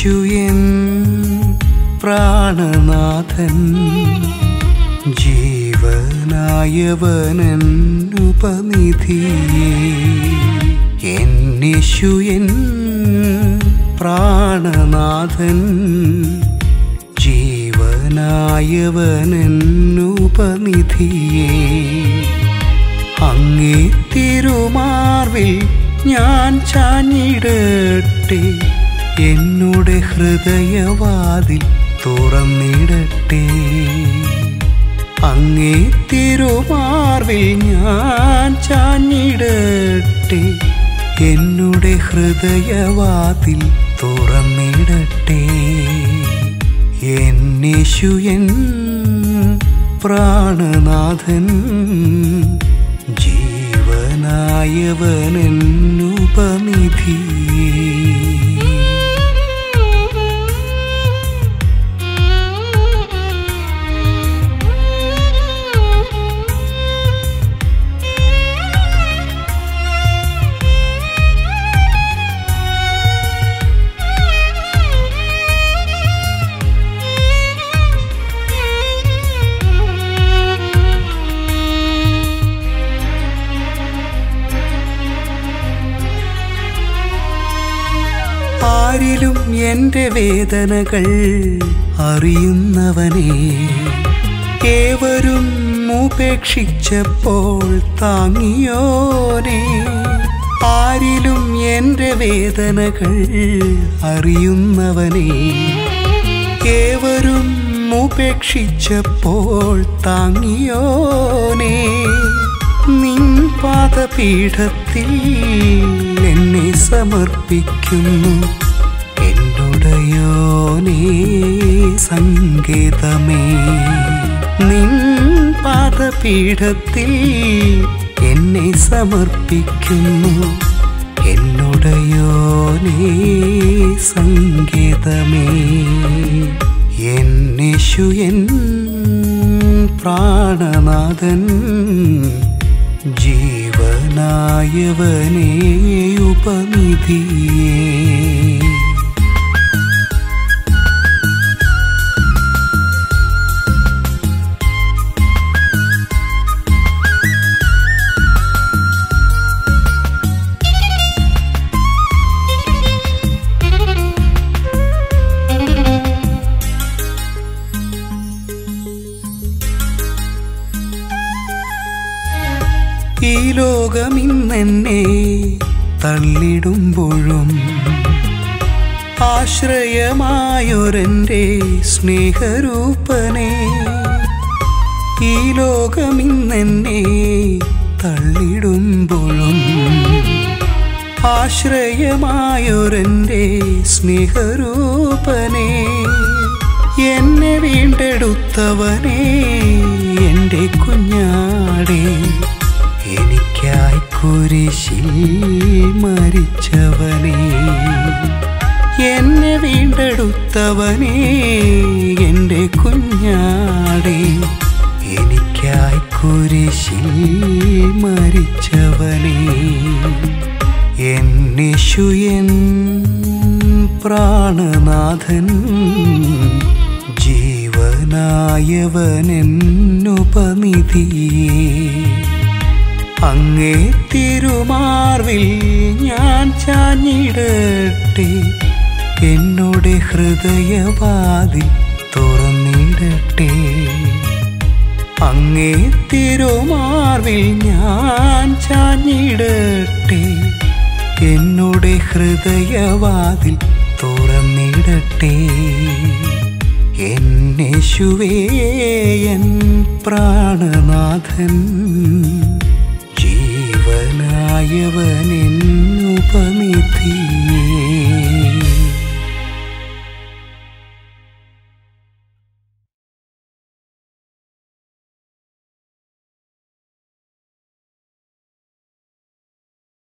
എന്നേശു N പ്രാണനാഥൻ ജീവനായവനുപനിധിയേ എന്നേശു N പ്രാണനാഥൻ ജീവനായവനുപനിധിയേ അങ്ങേ തിരുമാർവിൽ ഞാൻ ചാഞ്ഞിടട്ടെ എന്നുടെ ഹൃദയവാതിൽ തുറന്നിടട്ടെ അങ്ങേ തിരുമാർവിൽ ഞാൻ ചാഞ്ഞിടട്ടെ എന്നുടെ ഹൃദയവാതിൽ തുറന്നിടട്ടെ എന്നേശു എൻ പ്രാണനാഥൻ ജീവനായവനുപനിധിയേ ആരിലും എൻ്റെ വേദനകൾ അറിയുന്നവനെ ഏവരും ഉപേക്ഷിച്ചപ്പോൾ താങ്ങിയോനെ ആരിലും എൻ്റെ വേദനകൾ അറിയുന്നവനെ ഏവരും ഉപേക്ഷിച്ചപ്പോൾ താങ്ങിയോനെ നിൻ പാദപീഠത്തിൽ എന്നെ സമർപ്പിക്കുന്നു എന്നുടയോനേ സങ്കേതമേ നിൻ പാദപീഠത്തിൽ എന്നെ സമർപ്പിക്കുന്നു എന്നുടയോനേ സങ്കേതമേ എന്നേശു എൻ പ്രാണനാഥൻ ജീവനായവനേ ഉപനിധിയേ ഈ ലോകമിന്നെന്നെ തള്ളിടുമ്പോഴും ആശ്രയമായൊരെൻ്റെ സ്നേഹരൂപനെ ഈ ലോകമിന്നെന്നെ തള്ളിടുമ്പോഴും ആശ്രയമായൊരെൻ്റെ സ്നേഹരൂപനെ എന്നെ വീണ്ടെടുത്തവനെ എൻ്റെ കുഞ്ഞാടേ എനിക്കായി കുരിശിൽ മരിച്ചവനെ എന്നെ വീണ്ടെടുത്തവനെ എൻ്റെ കുഞ്ഞാടേ എനിക്കായി കുരിശിൽ മരിച്ചവനെ എന്നേശു എൻ പ്രാണനാഥൻ ജീവനായവനെന്നുപനിധിയേ അങ്ങേ തിരുമാർവിൽ ഞാൻ ചാഞ്ഞിടട്ടെ എന്നോടെ ഹൃദയവാതിൽ തുറന്നിടട്ടെ അങ്ങേ തിരുമാർവിൽ ഞാൻ ചാഞ്ഞിടട്ടെ എന്നോടെ ഹൃദയവാതിൽ തുറന്നിടട്ടെ എന്നേശുവേയൻ പ്രാണനാഥൻ ജീവനായവനെന്നുപനിധിയേ